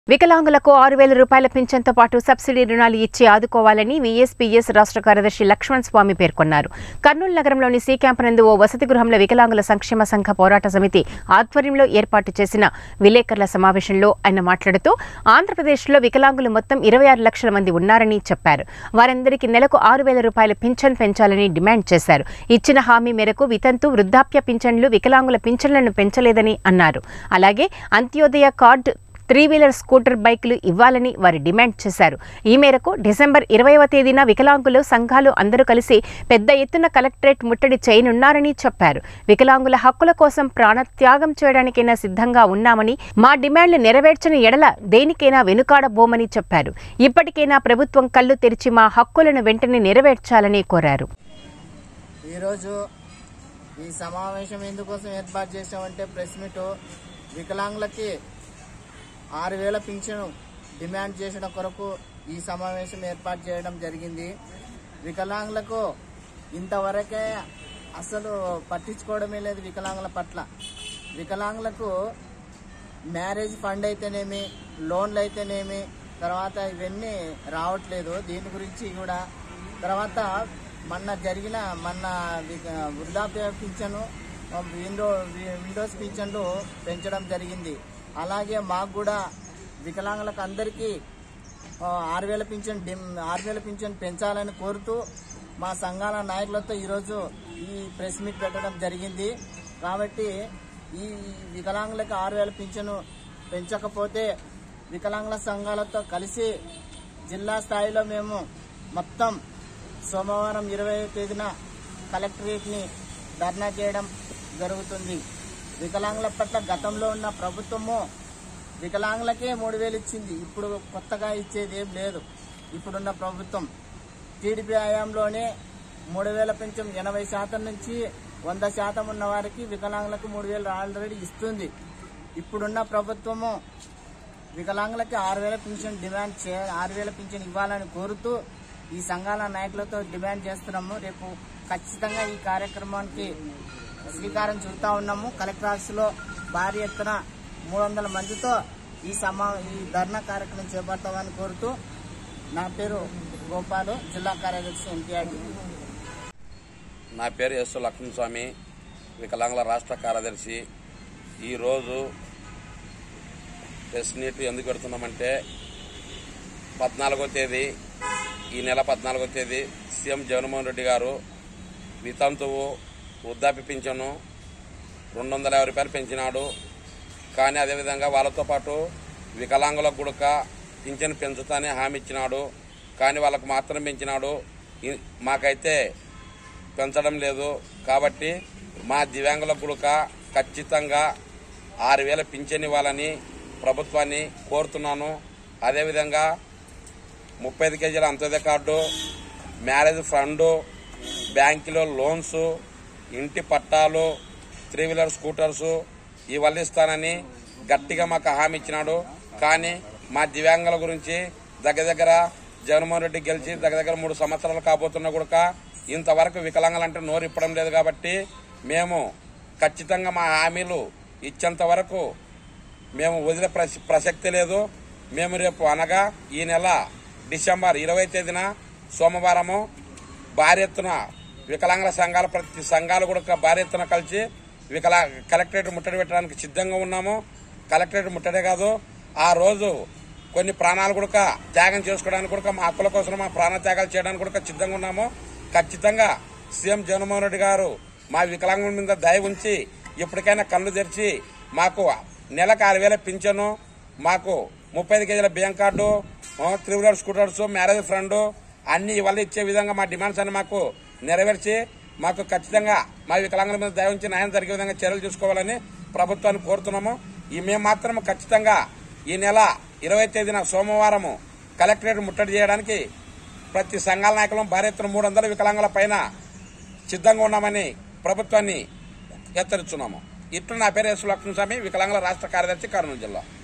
వికలాంగులకు ఆరు వేల రూపాయల పింఛన్తో పాటు సబ్సిడీ రుణాలు ఇచ్చి ఆదుకోవాలని వీఎస్పీఎస్ రాష్ట్ర కార్యదర్శి లక్ష్మణ్ స్వామి పేర్కొన్నారు కర్నూలు నగరంలోని సి క్యాంప్ నందు ఓ వసతి గృహంలో వికలాంగుల సంక్షేమ సంఘ పోరాట సమితి ఆధ్వర్యంలో ఏర్పాటు చేసిన విలేకరుల సమావేశంలో ఆయన మాట్లాడుతూ ఆంధ్రప్రదేశ్లో వికలాంగులు మొత్తం ఇరవై ఆరు లక్షల మంది ఉన్నారని చెప్పారు వారందరికీ నెలకు ఆరు వేల రూపాయల పింఛన్ పెంచాలని డిమాండ్ చేశారు ఇచ్చిన హామీ మేరకు వితంతు వృద్ధాప్య పింఛన్లు వికలాంగుల పింఛన్లను పెంచలేదని అన్నారు అలాగే Antyodaya card three wheeler scooter బైకులు ఇవ్వాలని వారు డిమాండ్ చేశారు ఈ మేరకు డిసెంబర్ ఇరవైవ తేదీన వికలాంగులు సంఘాలు అందరూ కలిసి పెద్ద ఎత్తున కలెక్టరేట్ ముట్టడి చేయనున్నారని చెప్పారు వికలాంగుల హక్కుల కోసం ప్రాణత్యాగం చేయడానికైనా సిద్ధంగా ఉన్నామని మా డిమాండ్లు నెరవేర్చని ఎడల దేనికైనా వెనుకాడబోమని చెప్పారు ఇప్పటికైనా ప్రభుత్వం కళ్ళు తెరిచి మా హక్కులను వెంటనే నెరవేర్చాలని కోరారు ఈరోజు ఈ సమావేశం ఎందుకోసం ఏర్పాటు చేసామంటే ప్రెస్ మీట్ వికలాంగులకి ఆరు వేల పింఛను డిమాండ్ చేసిన కొరకు ఈ సమావేశం ఏర్పాటు చేయడం జరిగింది వికలాంగులకు ఇంతవరకే అసలు పట్టించుకోవడమే లేదు వికలాంగుల పట్ల వికలాంగులకు మ్యారేజ్ ఫండ్ అయితేనేమి లోన్లు అయితేనేమి తర్వాత ఇవన్నీ రావట్లేదు దీని గురించి కూడా తర్వాత మొన్న జరిగిన మొన్న వి- వృద్ధాప్య పింఛను విండో వి- విండోస్ పింఛన్లు పెంచడం జరిగింది అలాగే మాకు కూడా వికలాంగులకు అందరికీ ఆ, ఆరు వేల పింఛన్ డిమ్ ఆరు వేల పింఛన్ పెంచాలని కోరుతూ మా సంఘాల నాయకులతో ఈరోజు ఈ ప్రెస్ మీట్ పెట్టడం జరిగింది కాబట్టి ఈ వికలాంగులకు ఆరు వేల పింఛను పెంచకపోతే వికలాంగుల సంఘాలతో కలిసి జిల్లా స్థాయిలో మేము మొత్తం సోమవారం ఇరవై తేదీన కలెక్టరేట్ని ధర్నా చేయడం జరుగుతుంది వికలాంగుల పట్ల గతంలో ఉన్న ప్రభుత్వము వికలాంగులకే మూడు వేలు ఇచ్చింది ఇప్పుడు కొత్తగా ఇచ్చేది ఏం లేదు ఇప్పుడున్న ప్రభుత్వం టీడీపీ హయాంలోనే మూడు వేల పెంచం ఎనభై శాతం నుంచి వంద శాతం ఉన్న వారికి వికలాంగులకు మూడు వేలు ఆల్రెడీ ఇస్తుంది ఇప్పుడున్న ప్రభుత్వము వికలాంగులకి ఆరు వేల పింఛన్ డిమాండ్ చే ఆరు వేల పింఛన్ ఇవ్వాలని కోరుతూ ఈ సంఘాల నాయకులతో డిమాండ్ చేస్తున్నాము రేపు ఖచ్చితంగా ఈ కార్యక్రమానికి శ్రీకారం చుడతా ఉన్నాము కలెక్టర్ ఆఫీసులో భారీ ఎత్తున మూడు వందల మందితో ఈ సమా ఈ ధర్నా కార్యక్రమం చేపడతామని కోరుతూ నా పేరు గోపాలు జిల్లా కార్యదర్శి ఎన్టీఆర్ నా పేరు ఎస్ లక్ష్మణస్వామి వికలాంగుల రాష్ట్ర కార్యదర్శి ఈరోజు ప్రెస్ మీట్ ఎందుకు పెడుతున్నామంటే పద్నాలుగో తేదీ ఈ నెల పద్నాలుగో తేదీ సీఎం జగన్మోహన్ రెడ్డి గారు వితంతువు వృద్ధాప్య పింఛను రెండు వందల యాభై రూపాయలు పెంచినాడు కానీ అదేవిధంగా వాళ్ళతో పాటు వికలాంగులకు గుడక పింఛను పెంచుతానే హామీ ఇచ్చినాడు కానీ వాళ్ళకు మాత్రం పెంచినాడు ఇ- మాకైతే పెంచడం లేదు కాబట్టి మా దివ్యాంగులకు గుడక ఖచ్చితంగా ఆరు వేల పింఛన్ ఇవ్వాలని ప్రభుత్వాన్ని కోరుతున్నాను అదేవిధంగా ముప్పై ఐదు కేజీల అంత్యోదయ కార్డు మ్యారేజ్ ఫండ్ బ్యాంకులో లోన్స్ ఇంటి పట్టాలు త్రీ వీలర్ స్కూటర్స్ ఇవన్నీ ఇస్తానని గట్టిగా మాకు హామీ ఇచ్చినాడు కానీ మా దివ్యాంగుల గురించి దగ్గర దగ్గర జగన్మోహన్ రెడ్డి గెలిచి దగ్గర దగ్గర మూడు సంవత్సరాలు కాబోతున్నా కూడా ఇంతవరకు వికలాంగులంటే నోరు ఇప్పడం లేదు కాబట్టి మేము ఖచ్చితంగా మా హామీలు ఇచ్చేంత వరకు మేము వదిలే ప్రస- ప్రసక్తి లేదు మేము రేపు అనగా ఈ నెల డిసెంబర్ ఇరవై తేదీన సోమవారము భారీ ఎత్తున వికలాంగుల సంఘాల ప్రతి సంఘాలు కూడా భారీ ఎత్తున కలిసి వికలా కలెక్టరేట్ ముట్టడి పెట్టడానికి సిద్ధంగా ఉన్నాము కలెక్టరేట్ ముట్టడే కాదు ఆ రోజు కొన్ని ప్రాణాలు కూడా త్యాగం చేసుకోవడానికి కూడా మా హక్కుల కోసం మా ప్రాణ త్యాగాలు చేయడానికి కూడా సిద్ధంగా ఉన్నాము ఖచ్చితంగా సీఎం జగన్మోహన్ రెడ్డి గారు మా వికలాంగుల మీద దయ ఉంచి ఇప్పటికైనా కళ్ళు తెరిచి మాకు నెలకు ఆరు వేల పింఛను మాకు ముప్పై ఐదు కేజీల బియ్యం కార్డు ఆ, three wheeler scooters marriage fund అన్ని ఇవాళ ఇచ్చే విధంగా మా డిమాండ్స్ అన్ని మాకు నెరవేర్చి మాకు ఖచ్చితంగా మా వికలాంగుల మీద దయ ఉంచి న్యాయం జరిగే విధంగా చర్యలు తీసుకోవాలని ప్రభుత్వాన్ని కోరుతున్నాము ఈ మేము మాత్రం ఖచ్చితంగా ఈ నెల ఇరవై తేదీన సోమవారము కలెక్టరేట్ ముట్టడి చేయడానికి ప్రతి సంఘాల నాయకులం భారీ ఎత్తున మూడు వందల వికలాంగుల పైన సిద్ధంగా ఉన్నామని ప్రభుత్వాన్ని హెచ్చరిస్తున్నాము ఇట్లు నా పేరు ఎస్ లక్ష్మణస్వామి వికలాంగుల రాష్ట్ర కార్యదర్శి కర్నూలు జిల్లా